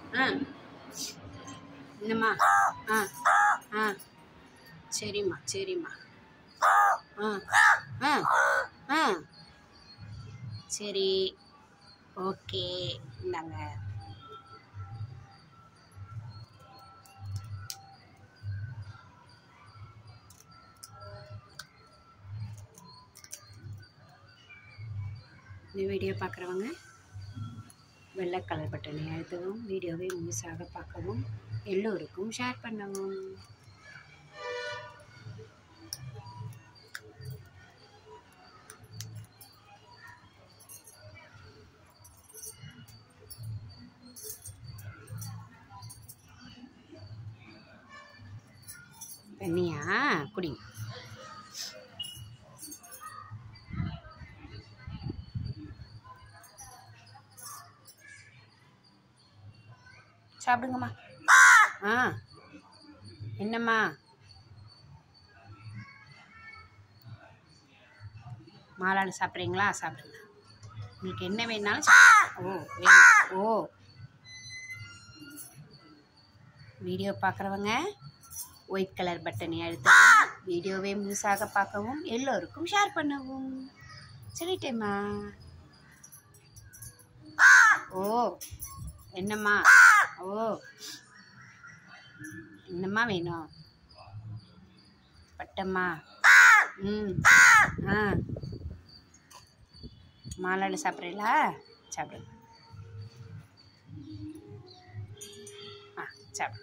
ஆ என்னம்மா ஆ ஆ சரிம்மா சரிம்மா ஆ ஆ ஆ சரி ஓகே இந்தாங்க இந்த வீடியோ பார்க்குறவங்க வெள்ளை கலர் பட்டனை அழுத்தவும் வீடியோவை முழுசாக பார்க்கவும் எல்லோருக்கும் ஷேர் பண்ணவும் தண்ணியா குடிங்க சாப்பிடுங்கம்மா ஆ என்னம்மா மாலாடு சாப்பிட்றீங்களா சாப்பிடுங்க உங்களுக்கு என்ன வேணாலும் சாப்பிடு. ஓ வேணும். ஓ வீடியோ பார்க்குறவங்க ஒயிட் கலர் பட்டனை அழுத்தவும் வீடியோவை முழுசாக பார்க்கவும் எல்லோருக்கும் ஷேர் பண்ணவும் சொல்லிட்டேம்மா ஓ என்னம்மா ஓ என்னம்மா வேணும் பட்டம்மா ம் ஆ மாலாடு சாப்பிட்றீங்களா சாப்பிடுங்க ஆ சாப்பிடு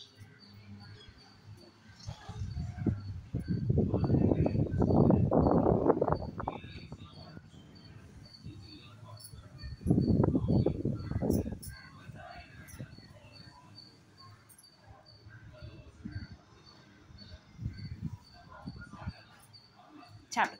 சாப்பிடு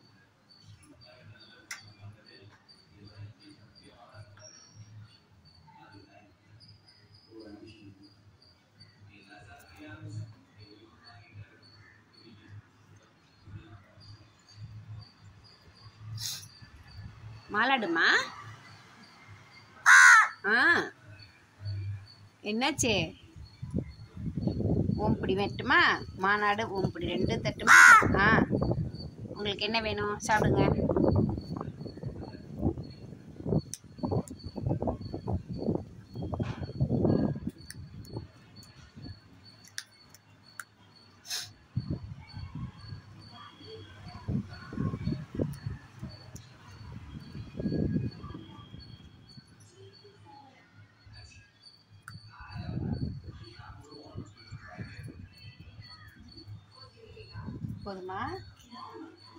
மாலாடுமா ஆ என்னாச்சு ஓம்புடி வெட்டுமா மாநாடு ஓம்புடி ரெண்டும் தட்டுமா ஆ உங்களுக்கு என்ன வேணும் சாப்பிடுங்க போதுமா